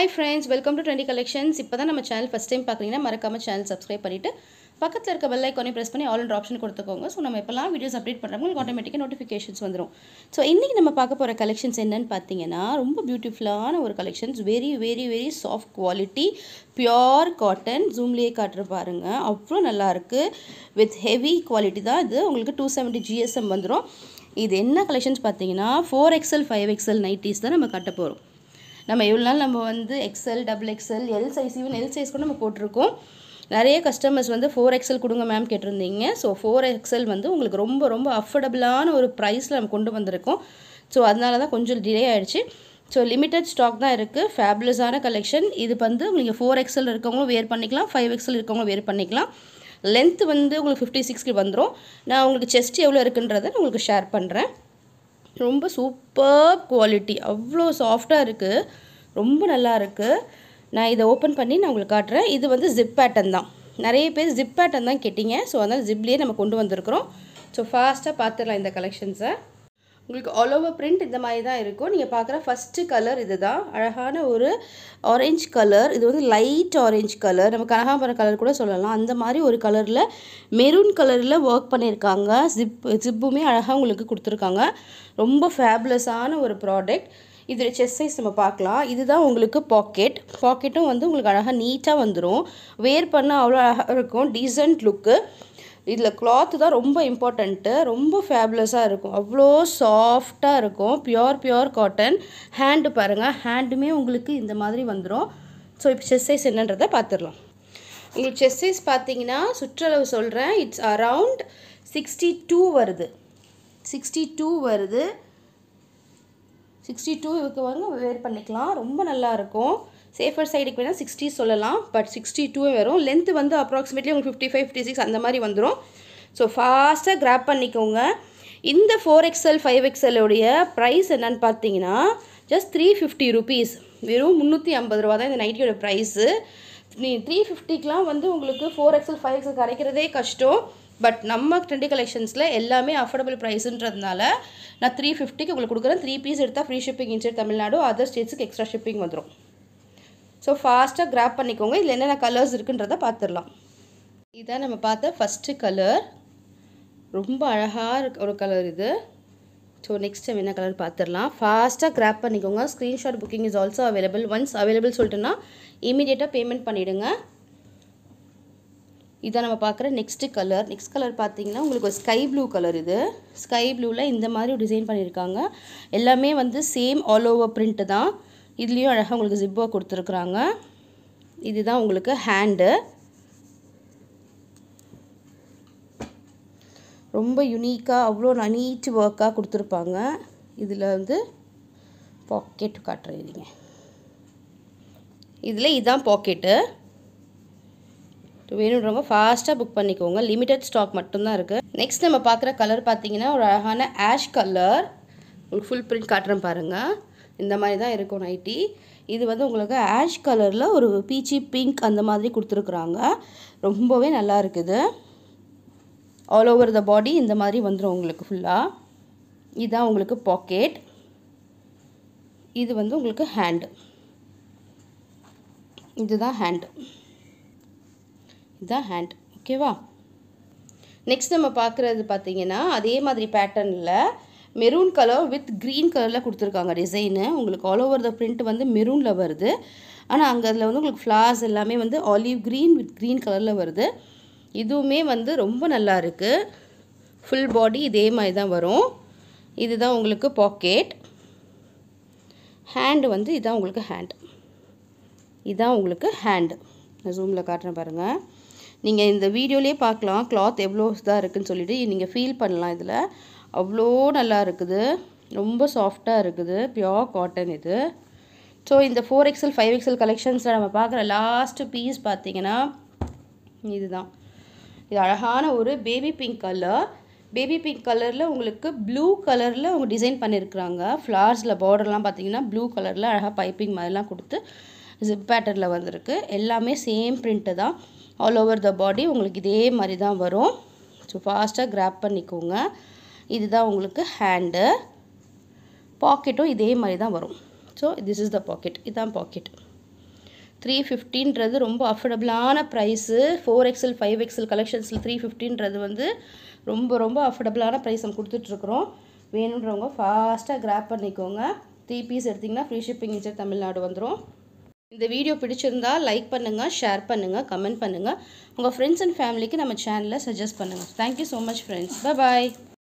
hi friends welcome to trendy collections இப்போ தான் நம்ம சேனல் ஃபஸ்ட் டைம் பார்க்குறீங்கன்னா மறக்காமல் சேனல் சப்ஸ்கிரைப் பண்ணிவிட்டு பக்கத்தில் இருக்க பெல் ஐக்கானே ப்ரெஸ் பண்ணி ஆல் அண்ட் ஆப்ஷன் கொடுத்துக்கோங்க ஸோ நம்ம எப்போல்லாம் வீடியோஸ் அப்டேட் பண்ணுறோம் உங்களுக்கு ஆட்டோமேட்டிக்காக நோட்டிஃபிகேஷன்ஸ் வந்துடும் ஸோ இன்றைக்கி நம்ம பார்க்க போகிற கலெக்ஷன்ஸ் என்னன்னு பார்த்தீங்கன்னா ரொம்ப பியூட்டிஃபுல்லான ஒரு collections very very very soft quality pure cotton ஜூம்லேயே காட்டுற பாருங்க அவ்வளோ நல்லாயிருக்கு வித் ஹெவி குவாலிட்டி தான் இது உங்களுக்கு டூ செவன்ட்டி ஜிஎஸ்எம் வந்துடும் இது என்ன கலெக்ஷன்ஸ் பார்த்தீங்கன்னா four XL five XL nighties தான் நம்ம கட்ட போகிறோம் நம்ம எவ்வளோ நாள் நம்ம வந்து XL double XL L size even L size கூட நம்ம போட்டிருக்கோம் நிறைய கஸ்டமர்ஸ் வந்து ஃபோர் எக்ஸல் கொடுங்க மேம் கேட்டிருந்தீங்க ஸோ ஃபோர் எக்ஸல் வந்து உங்களுக்கு ரொம்ப ரொம்ப அஃபோர்டபுளான ஒரு ப்ரைஸில் நம்ம கொண்டு வந்திருக்கோம் ஸோ அதனால தான் கொஞ்சம் டிலே ஆகிடுச்சு ஸோ லிமிட்டட் ஸ்டாக் தான் இருக்குது ஃபேபுலஸான கலெக்ஷன் இது வந்து நீங்கள் ஃபோர் எக்ஸல் இருக்கவங்களும் வேர் பண்ணிக்கலாம் ஃபைவ் எக்ஸல் இருக்கவங்களும் வேர் பண்ணிக்கலாம் லென்த் வந்து உங்களுக்கு ஃபிஃப்டி சிக்ஸ்க்கு வந்துடும் நான் உங்களுக்கு செஸ்ட் எவ்வளோ இருக்குன்றதை நான் உங்களுக்கு ஷேர் பண்ணுறேன் ரொம்ப சூப்பர் குவாலிட்டி அவ்வளோ சாஃப்டாக இருக்குது ரொம்ப நல்லா இருக்குது நான் இதை ஓப்பன் பண்ணி நான் உங்களுக்கு காட்டுறேன் இது வந்து ஜிப் பேட்டன் தான் நிறைய பேர் ஜிப் பேட்டன் தான் கேட்டிங்க ஸோ அதனால் ஜிப்லேயே நம்ம கொண்டு வந்திருக்கிறோம் ஸோ ஃபாஸ்ட்டாக பார்த்துடலாம் இந்த கலெக்ஷன்ஸை உங்களுக்கு ஆல் ஓவர் பிரிண்ட் இந்த மாதிரி தான் இருக்கும் நீங்கள் பார்க்குற ஃபஸ்ட்டு கலர் இது தான் அழகான ஒரு ஆரஞ்ச் கலர் இது வந்து லைட் ஆரஞ்ச் கலர் நம்ம கனகாம்பரம் கலர் கூட சொல்லலாம் அந்த மாதிரி ஒரு கலரில் மெரூன் கலரில் ஒர்க் பண்ணியிருக்காங்க ஜிப் ஜிப்புமே அழகாக உங்களுக்கு கொடுத்துருக்காங்க ரொம்ப ஃபேப்லஸான ஒரு ப்ராடக்ட் இதோட செஸ் சைஸ் நம்ம பார்க்கலாம் இதுதான் உங்களுக்கு பாக்கெட் பாக்கெட்டும் வந்து உங்களுக்கு அழகாக நீட்டாக வந்துடும் வேர் பண்ணால் அவ்வளோ அழகாக இருக்கும் டீசென்ட் லுக்கு இதில் கிளாத்து தான் ரொம்ப இம்பார்ட்டண்ட்டு ரொம்ப ஃபேப்லஸாக இருக்கும் அவ்வளோ சாஃப்டாக இருக்கும் பியோர் பியோர் காட்டன் ஹேண்டு பாருங்கள் ஹேண்டுமே உங்களுக்கு இந்த மாதிரி வந்துடும் ஸோ இப்போ செஸ் சைஸ் என்னன்றதை பார்த்துடலாம் உங்களுக்கு செஸ் சைஸ் பார்த்தீங்கன்னா சுற்றளவு சொல்கிறேன் இட்ஸ் அரவுண்ட் சிக்ஸ்டி டூ வருது சிக்ஸ்டி டூ வருது சிக்ஸ்டி டூ இதுக்கு வந்து வேர் பண்ணிக்கலாம் ரொம்ப நல்லாயிருக்கும் சேஃபர் சைடுக்கு வேணால் சிக்ஸ்டி சொல்லலாம் பட் சிக்ஸ்டி டூ வரும் லென்த்து வந்து அப்ராக்சிமேட்லி உங்களுக்கு ஃபிஃப்டி ஃபைவ் ஃபிஃப்டி சிக்ஸ் அந்த மாதிரி வந்துடும் ஸோ ஃபாஸ்ட்டாக கிராப் பண்ணிக்கோங்க இந்த ஃபோர் எக்ஸ்எல் ஃபைவ் எக்ஸ்எல்லுடைய ப்ரைஸ் என்னன்னு பார்த்தீங்கன்னா ஜஸ்ட் த்ரீ ஃபிஃப்டி ருபீஸ் வெறும் முந்நூற்றி ஐம்பது ரூபா தான் இந்த நைட்டியோட ப்ரைஸு நீ த்ரீ ஃபிஃப்டிக்கெலாம் வந்து உங்களுக்கு ஃபோர் எக்ஸ்எல் ஃபைவ் எக்ஸ்எல் கிடைக்கிறதே கஷ்டம் பட் நம்ம ட்ரெண்டி கலெக்ஷன்ஸில் எல்லாமே அஃபோர்டபுள் ப்ரைஸுன்றதுனால நான் த்ரீ ஃபிஃப்டிக்கு உங்களுக்கு கொடுக்குறேன் த்ரீ பீஸ் எடுத்தால் free shipping inside Tamil Nadu other ஸ்டேட்ஸுக்கு எக்ஸ்ட்ரா ஷிப்பிங் வந்துடும் ஸோ ஃபாஸ்ட்டாக கிராப் பண்ணிக்கோங்க இதில் என்னென்ன கலர்ஸ் இருக்குன்றதை பார்த்துடலாம் இதான் நம்ம பார்த்த ஃபஸ்ட்டு கலர் ரொம்ப அழகாக இருக்க ஒரு கலர் இது ஸோ நெக்ஸ்ட் டைம் என்ன கலர் பார்த்துடலாம் ஃபாஸ்ட்டாக கிராப் பண்ணிக்கோங்க screenshot booking is also available once available சொல்லிட்டுன்னா இமீடியட்டாக பேமெண்ட் பண்ணிவிடுங்க இதான் நம்ம பார்க்குற நெக்ஸ்ட்டு கலர் நெக்ஸ்ட் கலர் பார்த்தீங்கன்னா உங்களுக்கு ஒரு ஸ்கை ப்ளூ கலர் இது ஸ்கை ப்ளூவில் இந்த மாதிரி டிசைன் பண்ணியிருக்காங்க எல்லாமே வந்து சேம் ஆல் ஓவர் பிரிண்ட்டு தான் இதுலேயும் அழகாக உங்களுக்கு ஜிப்பாக கொடுத்துருக்குறாங்க இதுதான் உங்களுக்கு ஹேண்டு ரொம்ப யுனிக்காக அவ்வளோ நீட் ஒர்க்காக கொடுத்துருப்பாங்க இதில் வந்து பாக்கெட் காட்டுறீங்க இதில் இதுதான் பாக்கெட்டு வேணுன்றவங்க ஃபாஸ்ட்டாக புக் பண்ணிக்கோங்க லிமிட்டட் ஸ்டாக் மட்டும்தான் இருக்குது நெக்ஸ்ட் நம்ம பார்க்குற கலர் பார்த்தீங்கன்னா ஒரு அழகான ஆஷ் கலர் உங்களுக்கு ஃபுல் பிரிண்ட் காட்டுறேன் பாருங்கள் இந்த மாதிரி தான் இருக்கும் நைட்டி இது வந்து உங்களுக்கு ஆஷ் கலரில் ஒரு பீச்சி பிங்க் அந்த மாதிரி கொடுத்துருக்குறாங்க ரொம்பவே நல்லா இருக்குது ஆல் ஓவர் த பாடி இந்த மாதிரி வந்துடும் உங்களுக்கு ஃபுல்லாக இதுதான் உங்களுக்கு பாக்கெட் இது வந்து உங்களுக்கு ஹேண்டு இதுதான் ஹேண்டு இதுதான் ஹேண்ட் ஓகேவா நெக்ஸ்ட் நம்ம பார்க்குறது பார்த்தீங்கன்னா அதே மாதிரி பேட்டர்னில் மெரூன் கலர் வித் க்ரீன் கலரில் கொடுத்துருக்காங்க டிசைனு உங்களுக்கு ஆல் ஓவர் த பிரிண்ட் வந்து மெரூனில் வருது ஆனால் அங்கே அதில் வந்து உங்களுக்கு ஃப்ளார்ஸ் எல்லாமே வந்து ஆலிவ் க்ரீன் வித் க்ரீன் கலரில் வருது இதுவுமே வந்து ரொம்ப நல்லா இருக்குது ஃபுல் பாடி இதே மாதிரி தான் வரும் இதுதான் உங்களுக்கு பாக்கெட் ஹேண்டு வந்து இதுதான் உங்களுக்கு ஹேண்ட் இதுதான் உங்களுக்கு ஹேண்டு நான் ஜூமில் காட்டுறேன் பாருங்கள் நீங்கள் இந்த வீடியோலேயே பார்க்கலாம் கிளாத் எவ்வளோ இதாக இருக்குதுன்னு சொல்லிட்டு நீங்கள் ஃபீல் பண்ணலாம் இதில் அவ்வளோ நல்லா இருக்குது ரொம்ப சாஃப்டாக இருக்குது பியோர் காட்டன் இது ஸோ இந்த ஃபோர் எக்ஸல் ஃபைவ் எக்ஸல் கலெக்ஷன்ஸில் நம்ம பார்க்குற லாஸ்ட்டு பீஸ் பார்த்தீங்கன்னா இதுதான் இது அழகான ஒரு baby pink colour baby pink கலரில் உங்களுக்கு ப்ளூ கலரில் அவங்க டிசைன் பண்ணியிருக்கிறாங்க ஃப்ளார்ஸில் பார்டர்லாம் பார்த்தீங்கன்னா ப்ளூ கலரில் அழகாக பைப்பிங் மாதிரிலாம் கொடுத்து ஜிப் பேட்டர்னில் வந்திருக்கு எல்லாமே சேம் பிரிண்ட்டு தான் ஆல் ஓவர் த பாடி உங்களுக்கு இதே மாதிரி தான் வரும் ஸோ ஃபாஸ்ட்டாக கிராப் பண்ணிக்கோங்க இதுதான் உங்களுக்கு ஹேண்டு பாக்கெட்டும் இதே மாதிரி தான் வரும் so this is the pocket இதுதான் பாக்கெட் த்ரீ ஃபிஃப்டின்றது ரொம்ப அஃபோர்டபுளான price four XL five XL கலெக்ஷன்ஸில் த்ரீ ஃபிஃப்டின்றது வந்து ரொம்ப ரொம்ப அஃபோர்டபுளான ப்ரைஸ் நம்ம கொடுத்துட்ருக்குறோம் வேணுன்றவங்க ஃபாஸ்ட்டாக கிராப் பண்ணிக்கோங்க த்ரீ பீஸ் எடுத்திங்கன்னா ஃப்ரீ ஷிப்பிங் இன்சர் தமிழ்நாடு வந்துடும் இந்த வீடியோ பிடிச்சிருந்தா லைக் பண்ணுங்கள் ஷேர் பண்ணுங்கள் கமெண்ட் பண்ணுங்கள் உங்கள் ஃப்ரெண்ட்ஸ் அண்ட் ஃபேமிலிக்கு நம்ம சேனலை சஜஸ்ட் பண்ணுங்கள் தேங்க்யூ ஸோ மச் ஃப்ரெண்ட்ஸ் பாய்